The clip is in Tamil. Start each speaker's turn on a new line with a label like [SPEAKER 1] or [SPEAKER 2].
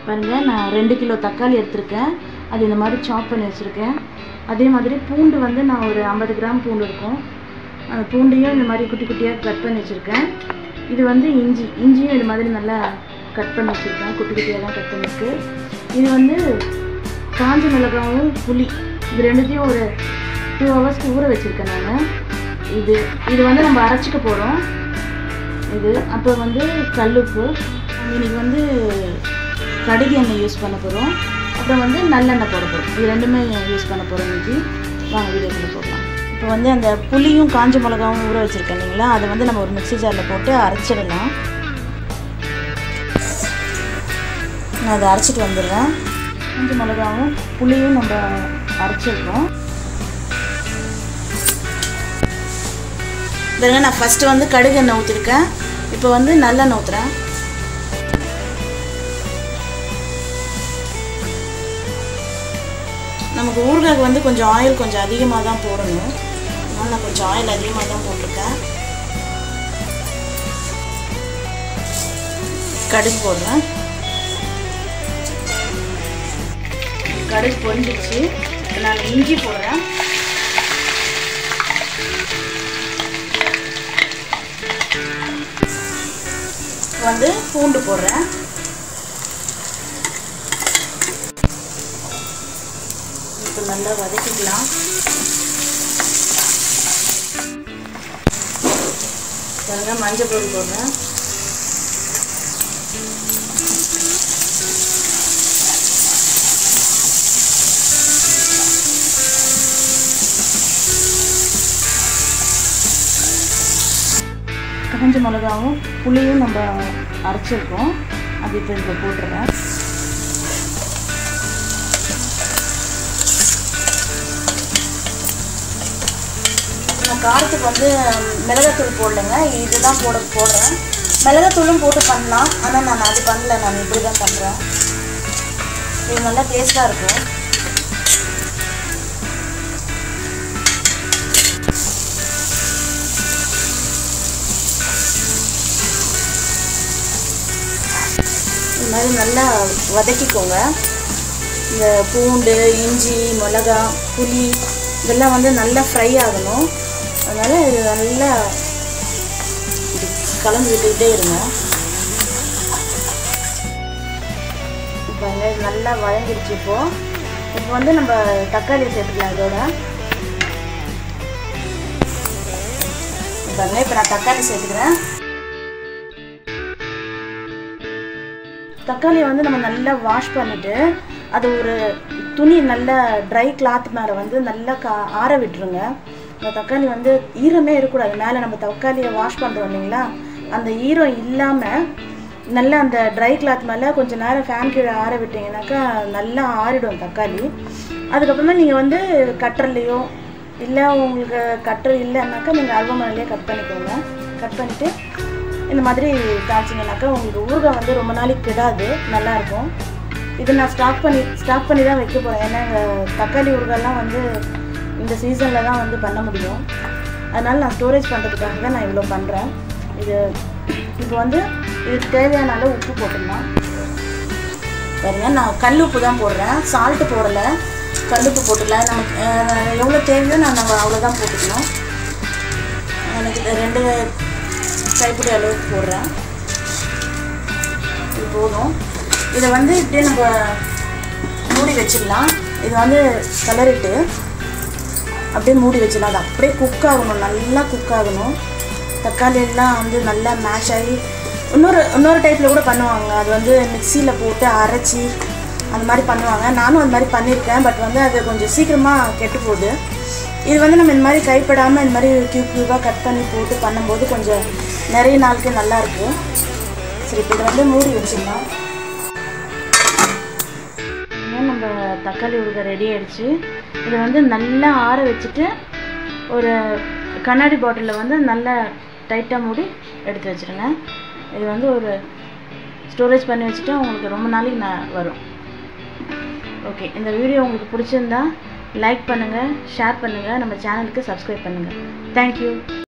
[SPEAKER 1] பாருங்கள் நான் ரெண்டு கிலோ தக்காளி எடுத்திருக்கேன் அது இந்த மாதிரி சாப் பண்ணி வச்சுருக்கேன் அதே மாதிரி பூண்டு வந்து நான் ஒரு ஐம்பது கிராம் பூண்டு இருக்கும் அந்த பூண்டையும் இந்த மாதிரி குட்டி குட்டியாக கட் பண்ணி வச்சுருக்கேன் இது வந்து இஞ்சி இஞ்சியும் இது மாதிரி நல்லா கட் பண்ணி வச்சுருக்கேன் குட்டி குட்டியாக தான் கட் பண்ணியிருக்கு இது வந்து காஞ்ச மிளகாவும் புளி இது ரெண்டுத்தையும் ஒரு டூ ஹவர்ஸ்க்கு ஊற வச்சுருக்கேன் நான் இது இது வந்து நம்ம அரைச்சிக்க போகிறோம் இது அப்புறம் வந்து கல்லுப்பு இன்னைக்கு வந்து கடுகு எண்ணெய் யூஸ் பண்ண போகிறோம் அப்புறம் வந்து நல்லெண்ணெய் போட போகிறோம் இது ரெண்டுமே யூஸ் பண்ண போகிறோம் இன்னைக்கு வாங்க வீடியோக்குள்ள போடலாம் இப்போ வந்து அந்த புளியும் காஞ்ச மிளகாவும் ஊற வச்சுருக்கேன் இல்லைங்களா அதை வந்து நம்ம ஒரு மிக்ஸி ஜாரில் போட்டு அரைச்சிடலாம் நான் அதை அரைச்சிட்டு வந்துடுறேன் காஞ்ச மிளகாவும் புளியும் நம்ம அரைச்சிருக்கோம் பாருங்க நான் ஃபஸ்ட்டு வந்து கடுகு எண்ணெய் ஊற்றிருக்கேன் இப்போ வந்து நல்லெண்ணெய் ஊற்றுறேன் நமக்கு ஊறுகாய்க்கு வந்து கொஞ்சம் ஆயில் கொஞ்சம் அதிகமாக தான் போடணும் அதனால் நான் கொஞ்சம் ஆயில் அதிகமாக தான் போட்டிருக்கேன் கடுகு போடுறேன் கடுகு பொரிஞ்சிச்சு இப்போ நான் இஞ்சி போடுறேன் வந்து பூண்டு போடுறேன் இப்போ நல்லா வதக்கிக்கலாம் பாருங்க மஞ்சள் பொடி போடுறேன் காஞ்ச மிளகாவும் புளியும் நம்ம அரைச்சிருக்கோம் அது இப்போ இதில் போட்டுறேன் நான் காரத்துக்கு வந்து மிளகாத்தூள் போடலைங்க இதுதான் போட போடுறேன் மிளகாத்தூளும் போட்டு பண்ணலாம் ஆனால் நான் அது பண்ணல நான் இப்படி தான் பண்ணுறேன் இது நல்லா டேஸ்ட்டாக இருக்கும் இது மாதிரி நல்லா வதக்கிக்கோங்க இந்த பூண்டு இஞ்சி மிளகா புளி இதெல்லாம் வந்து நல்லா ஃப்ரை ஆகணும் அதனால் இது நல்லா இப்படி கலந்து விட்டுக்கிட்டே இருங்க இப்போ இது நல்லா வதங்கிடுச்சு இப்போ இப்போ வந்து நம்ம தக்காளி சேர்த்துக்கலாம் இதோட பாருங்க இப்போ நான் தக்காளி சேர்த்துக்கிறேன் தக்காளியை வந்து நம்ம நல்லா வாஷ் பண்ணிவிட்டு அது ஒரு துணி நல்ல ட்ரை கிளாத் மேலே வந்து நல்லா கா ஆற விட்டுருங்க அந்த தக்காளி வந்து ஈரமே இருக்கக்கூடாது மேலே நம்ம தக்காளியை வாஷ் பண்ணுறோம் இல்லைங்களா அந்த ஈரம் இல்லாமல் நல்லா அந்த ட்ரை கிளாத் மேலே கொஞ்சம் நேரம் ஃபேன் கீழே ஆற விட்டிங்கனாக்கா நல்லா ஆறிடும் தக்காளி அதுக்கப்புறமா நீங்கள் வந்து கட்டர்லேயோ இல்லை உங்களுக்கு கட்டர் இல்லைன்னாக்கா நீங்கள் அருவமனையிலே கட் பண்ணிக்கோங்க கட் பண்ணிவிட்டு இந்த மாதிரி காய்ச்சிங்கனாக்கா உங்களுக்கு ஊறுகாய் வந்து ரொம்ப நாளைக்கு கிடாது நல்லாயிருக்கும் இது நான் ஸ்டாக் பண்ணி ஸ்டாக் பண்ணி தான் வைக்க போகிறேன் ஏன்னா எங்கள் தக்காளி ஊறுகாய்லாம் வந்து இந்த சீசனில் தான் வந்து பண்ண முடியும் அதனால் நான் ஸ்டோரேஜ் பண்ணுறதுக்காக தான் நான் இவ்வளோ பண்ணுறேன் இது இப்போ வந்து இதுக்கு தேவையான அளவு உப்பு போட்டுடலாம் பாருங்க நான் கல் உப்பு தான் போடுறேன் சால்ட்டு போடலை கல் உப்பு போட்டுடலாம் நமக்கு அஹ், எவ்வளோ தேவையோ நான் நம்ம அவ்வளோதான் போட்டுக்கணும் எனக்கு இது ரெண்டு கைப்பிடி அளவுக்கு போடுறேன் இது போதும் இதை வந்து இப்படியே நம்ம மூடி வச்சிடலாம் இது வந்து கலரிட்டு அப்படியே மூடி வச்சிடலாம் அது அப்படியே குக் ஆகணும் நல்லா குக் ஆகணும் தக்காளி எல்லாம் வந்து நல்லா மேஷ் ஆகி இன்னொரு இன்னொரு டைப்பில் கூட பண்ணுவாங்க அது வந்து மிக்சியில் போட்டு அரைச்சி அந்த மாதிரி பண்ணுவாங்க நானும் அந்த மாதிரி பண்ணியிருக்கேன் பட் வந்து அது கொஞ்சம் சீக்கிரமாக கெட்டு போகுது இது வந்து நம்ம இந்த மாதிரி கைப்படாமல் இந்த மாதிரி க்யூப் க்யூபாக கட் பண்ணி போட்டு பண்ணும்போது கொஞ்சம் நிறைய நாளுக்கு நல்லாயிருக்கும் சரி இப்போ இதை வந்து மூடி வச்சிடலாம் இனிமேல் நம்ம தக்காளி ஊறுகாய் ரெடி ஆயிடுச்சு இதை வந்து நல்லா ஆற வச்சுட்டு ஒரு கண்ணாடி பாட்டிலில் வந்து நல்லா டைட்டாக மூடி எடுத்து வச்சுருங்க இது வந்து ஒரு ஸ்டோரேஜ் பண்ணி வச்சுட்டா உங்களுக்கு ரொம்ப நாளைக்கு நான் வரும் ஓகே இந்த வீடியோ உங்களுக்கு பிடிச்சிருந்தா லைக் பண்ணுங்கள் ஷேர் பண்ணுங்கள் நம்ம சேனலுக்கு சப்ஸ்கிரைப் பண்ணுங்கள் தேங்க்யூ